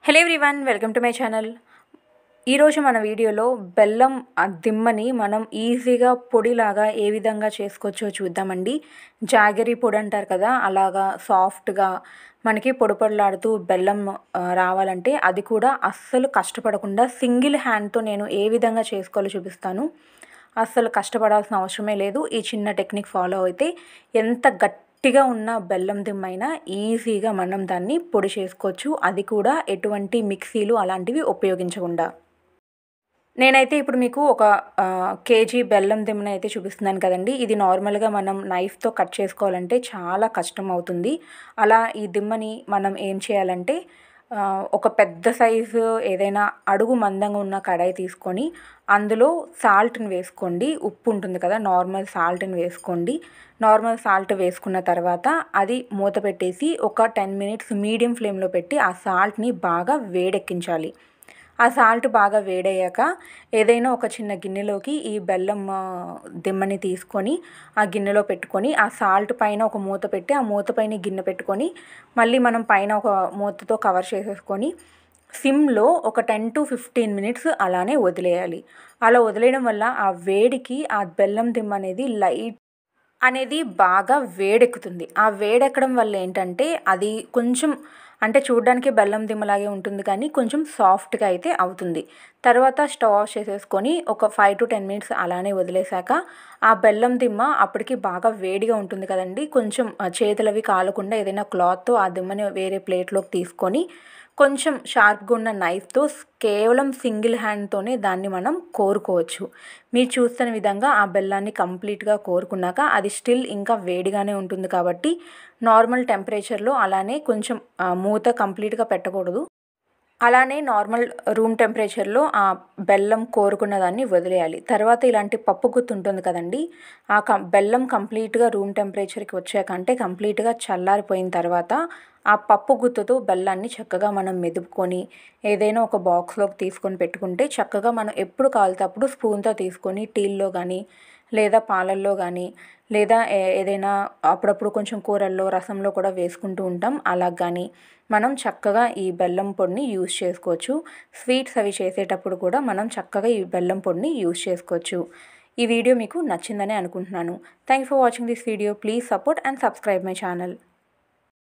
hello everyone welcome to my channel ఈరోజు మన వీడియోలో బెల్లం ఆ దిమ్మని మనం ఈజీగా పొడిలాగా ఏ విధంగా చేసుకోవచ్చో చూద్దామండి జాగరీ పొడి అంటారు కదా అలాగా సాఫ్ట్గా మనకి పొడి పొడిలాడుతూ బెల్లం ఆ, రావాలంటే అది కూడా అస్సలు కష్టపడకుండా సింగిల్ హ్యాండ్తో నేను ఏ విధంగా చేసుకోవాలో చూపిస్తాను అస్సలు కష్టపడాల్సిన అవసరమే లేదు ఈ చిన్న టెక్నిక్ ఫాలో అయితే ఎంత గట్టిగా ఉన్న బెల్లం దిమ్మైనా ఈజీగా మనం దాన్ని పొడి చేసుకోవచ్చు అది కూడా ఎటువంటి మిక్సీలు అలాంటివి ఉపయోగించకుండా నేనైతే ఇప్పుడు మీకు ఒక ఆ, కేజీ బెల్లం దిమ్మని అయితే చూపిస్తున్నాను కదండి ఇది నార్మల్గా మనం నైఫ్తో కట్ చేసుకోవాలంటే చాలా కష్టం అవుతుంది అలా ఈ దిమ్మని మనం ఏం చేయాలంటే ఆ, ఒక పెద్ద సైజు ఏదైనా అడుగు మందంగా ఉన్న కడాయి తీసుకొని అందులో సాల్ట్ని వేసుకోండి ఉప్పు ఉంటుంది కదా నార్మల్ సాల్ట్ని వేసుకోండి నార్మల్ సాల్ట్ వేసుకున్న తర్వాత అది మూత పెట్టేసి ఒక టెన్ మినిట్స్ మీడియం ఫ్లేమ్లో పెట్టి ఆ సాల్ట్ని బాగా వేడెక్కించాలి ఆ సాల్ట్ బాగా వేడయ్యాక ఏదైనా ఒక చిన్న గిన్నెలోకి ఈ బెల్లం ఆ, దిమ్మని తీసుకొని ఆ గిన్నెలో పెట్టుకొని ఆ సాల్ట్ పైన ఒక మూత పెట్టి ఆ మూత పైన గిన్నె పెట్టుకొని మళ్ళీ మనం పైన ఒక మూతతో కవర్ చేసేసుకొని సిమ్లో ఒక టెన్ టు ఫిఫ్టీన్ మినిట్స్ అలానే వదిలేయాలి అలా వదిలేయడం వల్ల ఆ వేడికి ఆ బెల్లం దిమ్మ అనేది లైట్ అనేది బాగా వేడెక్కుతుంది ఆ వేడెక్కడం వల్ల ఏంటంటే అది కొంచెం అంటే చూడడానికి బెల్లం దిమ్మలాగే ఉంటుంది కానీ కొంచెం సాఫ్ట్గా అయితే అవుతుంది తర్వాత స్టవ్ ఆఫ్ చేసేసుకొని ఒక ఫైవ్ టు టెన్ మినిట్స్ అలానే వదిలేశాక ఆ బెల్లం దిమ్మ అప్పటికి బాగా వేడిగా ఉంటుంది కదండి కొంచెం ఆ, చేతులవి కాలకుండా ఏదైనా క్లాత్తో ఆ దిమ్మని వేరే ప్లేట్లోకి తీసుకొని కొంచెం షార్ప్గా ఉన్న నైఫ్తో కేవలం సింగిల్ హ్యాండ్తోనే దాన్ని మనం కోరుకోవచ్చు మీరు చూస్తున్న విధంగా ఆ బెల్లాన్ని కంప్లీట్గా కోరుకున్నాక అది స్టిల్ ఇంకా వేడిగానే ఉంటుంది కాబట్టి నార్మల్ టెంపరేచర్లో అలానే కొంచెం ఆ, మూత కంప్లీట్గా పెట్టకూడదు అలానే నార్మల్ రూమ్ టెంపరేచర్లో ఆ బెల్లం కోరుకున్న దాన్ని వదిలేయాలి తర్వాత ఇలాంటి పప్పు గుత్తు ఉంటుంది కదండి ఆ కం బెల్లం కంప్లీట్గా రూమ్ టెంపరేచర్కి వచ్చాక అంటే కంప్లీట్గా చల్లారిపోయిన తర్వాత ఆ పప్పు గుత్తుతో బెల్లాన్ని చక్కగా మనం మెదుపుకొని ఏదైనా ఒక బాక్స్లోకి తీసుకొని పెట్టుకుంటే చక్కగా మనం ఎప్పుడు కావాలితే అప్పుడు స్పూన్తో తీసుకొని టీల్లో కానీ లేదా పాలల్లో కానీ లేదా ఏ- ఏదైనా అప్పుడప్పుడు కొంచెం కూరల్లో రసంలో కూడా వేసుకుంటూ ఉంటాం అలా కానీ మనం చక్కగా ఈ బెల్లం పొడిని యూస్ చేసుకోవచ్చు స్వీట్స్ అవి చేసేటప్పుడు కూడా మనం చక్కగా ఈ బెల్లం పొడిని యూస్ చేసుకోవచ్చు ఈ వీడియో మీకు నచ్చిందని అనుకుంటున్నాను thank for watching this video please support and subscribe my channel